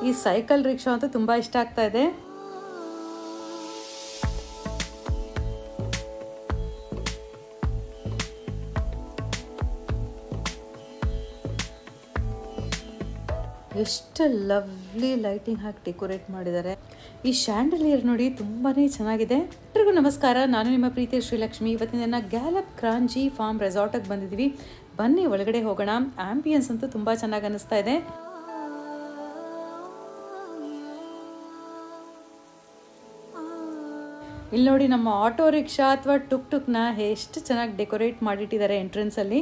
ಈ cycle rickshaw ಅಂತೂ ತುಂಬ ಇಷ್ಟ ಆಗ್ತಾ ಇದೆ ಎಷ್ಟು ಲವ್ಲಿ ಲೈಟಿಂಗ್ ಹಾಕಿ ಡೆಕೋರೇಟ್ ಮಾಡಿದ್ದಾರೆ ಈ ಶ್ಯಾಂಡಲಿಯರ್ ನೋಡಿ ತುಂಬಾ ಚೆನ್ನಾಗಿದೆ ಎಲ್ರಿಗೂ ನಮಸ್ಕಾರ ನಾನು ನಿಮ್ಮ ಪ್ರೀತಿಯ ಶ್ರೀಲಕ್ಷ್ಮಿ ಇವತ್ತಿನ ದಿನ ಗ್ಯಾಲಪ್ ಕ್ರಾಂಜಿ ಫಾರ್ಮ್ ರೆಸಾರ್ಟಿಗೆ ಬಂದಿದ್ದೀವಿ ಬನ್ನಿ ಒಳಗಡೆ ಹೋಗೋಣ ಆಂಬಿಯನ್ಸ್ ಅಂತೂ ತುಂಬ ಚೆನ್ನಾಗಿ ಅನಿಸ್ತಾ ಇದೆ ಇಲ್ಲಿ ನೋಡಿ ನಮ್ಮ ಆಟೋ ರಿಕ್ಷಾ ಅಥವಾ ಟುಕ್ ಟುಕ್ನ ಎಷ್ಟು ಚೆನ್ನಾಗಿ ಡೆಕೋರೇಟ್ ಮಾಡಿಟ್ಟಿದ್ದಾರೆ ಎಂಟ್ರೆನ್ಸಲ್ಲಿ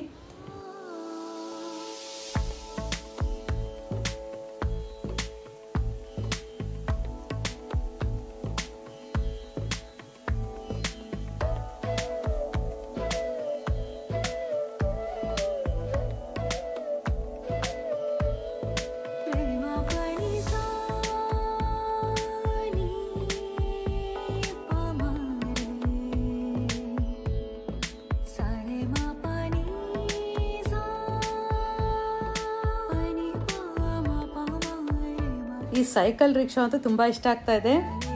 ಈ ಸೈಕಲ್ ರಿಕ್ಷಾ ಅಂತೂ ತುಂಬ ಇಷ್ಟ ಆಗ್ತಾ ಇದೆ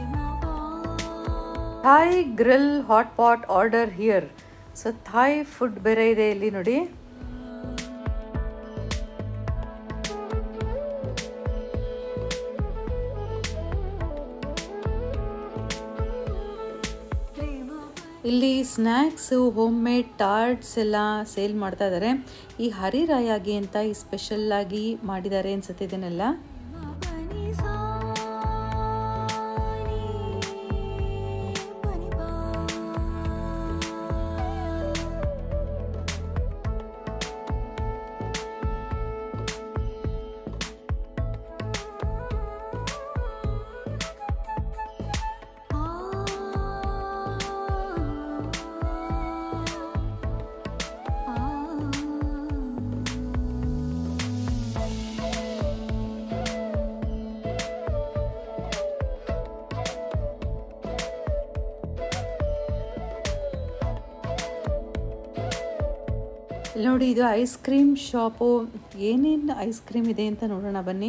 Thai grill hot pot order here so Thai food ಬೇರೆ ಇದೆ ಇಲ್ಲಿ ನೋಡಿ ಇಲ್ಲಿ ಸ್ನ್ಯಾಕ್ಸು ಹೋಮ್ ಮೇಡ್ ಟಾರ್ಟ್ಸ್ ಎಲ್ಲ ಸೇಲ್ ಮಾಡ್ತಾ ಇದ್ದಾರೆ ಈ ಹರಿರಾಯಾಗಿ ಅಂತ ಈ ಸ್ಪೆಷಲ್ ಆಗಿ ಮಾಡಿದ್ದಾರೆ ಅನ್ಸುತ್ತೆ ಇದನ್ನೆಲ್ಲ ನೋಡಿ ಇದು ಐಸ್ ಕ್ರೀಮ್ ಶಾಪು ಏನೇನು ಐಸ್ ಕ್ರೀಮ್ ಇದೆ ಅಂತ ನೋಡೋಣ ಬನ್ನಿ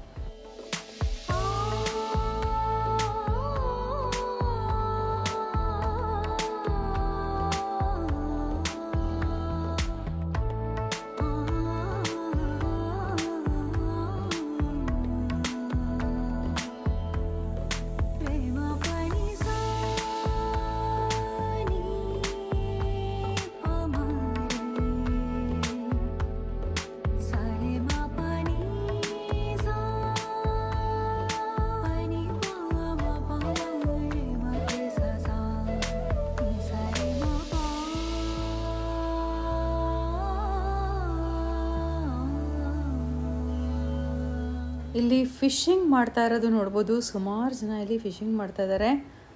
ಇಲ್ಲಿ ಫಿಶಿಂಗ್ ಮಾಡ್ತಾ ಇರೋದು ನೋಡ್ಬೋದು ಸುಮಾರು ಜನ ಇಲ್ಲಿ ಫಿಶಿಂಗ್ ಮಾಡ್ತಾ ಇದ್ದಾರೆ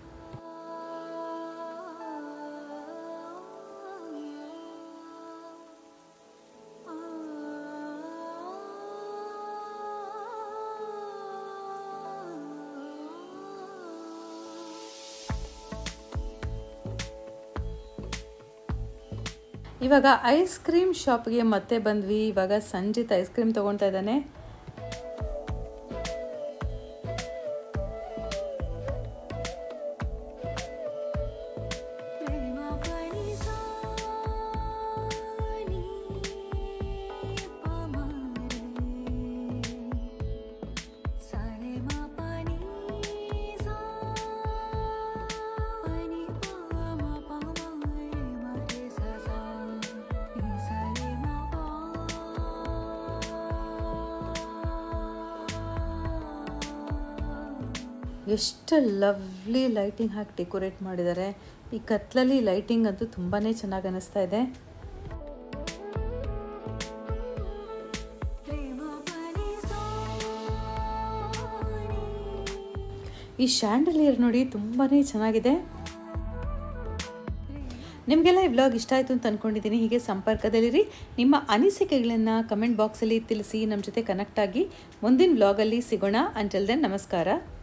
ಇವಾಗ ಐಸ್ ಕ್ರೀಮ್ ಶಾಪ್ಗೆ ಮತ್ತೆ ಬಂದ್ವಿ ಇವಾಗ ಸಂಜಿತ್ ಐಸ್ ಕ್ರೀಮ್ ತಗೊಳ್ತಾ ಇದ್ದಾನೆ ಎಷ್ಟು ಲವ್ಲಿ ಲೈಟಿಂಗ್ ಹಾಕಿ ಡೆಕೋರೇಟ್ ಮಾಡಿದ್ದಾರೆ ಈ ಕತ್ಲಲ್ಲಿ ಲೈಟಿಂಗ್ ಅಂತೂ ತುಂಬಾ ಚೆನ್ನಾಗಿ ಅನ್ನಿಸ್ತಾ ಇದೆ ಈ ಶ್ಯಾಂಡಲಿಯರ್ ನೋಡಿ ತುಂಬಾ ಚೆನ್ನಾಗಿದೆ ನಿಮಗೆಲ್ಲ ಈ ವ್ಲಾಗ್ ಇಷ್ಟ ಆಯಿತು ಅಂತ ಅಂದ್ಕೊಂಡಿದ್ದೀನಿ ಹೀಗೆ ಸಂಪರ್ಕದಲ್ಲಿರಿ ನಿಮ್ಮ ಅನಿಸಿಕೆಗಳನ್ನು ಕಮೆಂಟ್ ಬಾಕ್ಸಲ್ಲಿ ತಿಳಿಸಿ ನಮ್ಮ ಜೊತೆ ಕನೆಕ್ಟ್ ಆಗಿ ಮುಂದಿನ ವ್ಲಾಗಲ್ಲಿ ಸಿಗೋಣ ಅಂಟಲ್ ದೆನ್ ನಮಸ್ಕಾರ